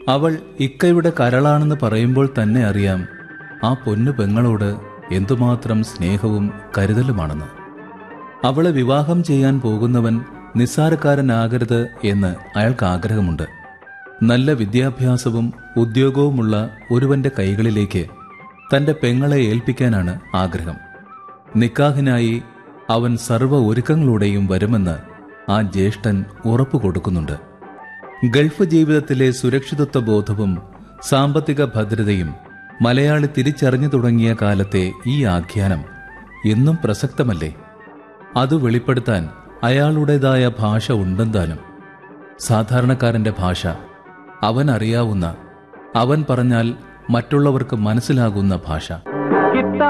അവൾ ഇക്കയുടെ കരളാണെന്ന് പറയുമ്പോൾ തന്നെ അറിയാം ആ പൊന്നു പെങ്ങളോട് എന്തുമാത്രം സ്നേഹവും കരുതലുമാണെന്ന് അവളെ വിവാഹം ചെയ്യാൻ പോകുന്നവൻ നിസ്സാരക്കാരനാകരുത് എന്ന് അയാൾക്ക് ആഗ്രഹമുണ്ട് നല്ല വിദ്യാഭ്യാസവും ഉദ്യോഗവുമുള്ള ഒരുവന്റെ കൈകളിലേക്ക് തന്റെ പെങ്ങളെ ഏൽപ്പിക്കാനാണ് ആഗ്രഹം നിക്കാഹിനായി അവൻ സർവ്വ ഒരുക്കങ്ങളോടെയും വരുമെന്ന് ആ ജ്യേഷ്ഠൻ ഉറപ്പു കൊടുക്കുന്നുണ്ട് ഗൾഫ് ജീവിതത്തിലെ സുരക്ഷിതത്വ ബോധവും സാമ്പത്തിക ഭദ്രതയും മലയാളി തിരിച്ചറിഞ്ഞു തുടങ്ങിയ കാലത്തെ ഈ ആഖ്യാനം എന്നും പ്രസക്തമല്ലേ അത് വെളിപ്പെടുത്താൻ അയാളുടേതായ ഭാഷ ഉണ്ടെന്താനും സാധാരണക്കാരന്റെ ഭാഷ അവൻ അറിയാവുന്ന അവൻ പറഞ്ഞാൽ മറ്റുള്ളവർക്ക് മനസ്സിലാകുന്ന ഭാഷ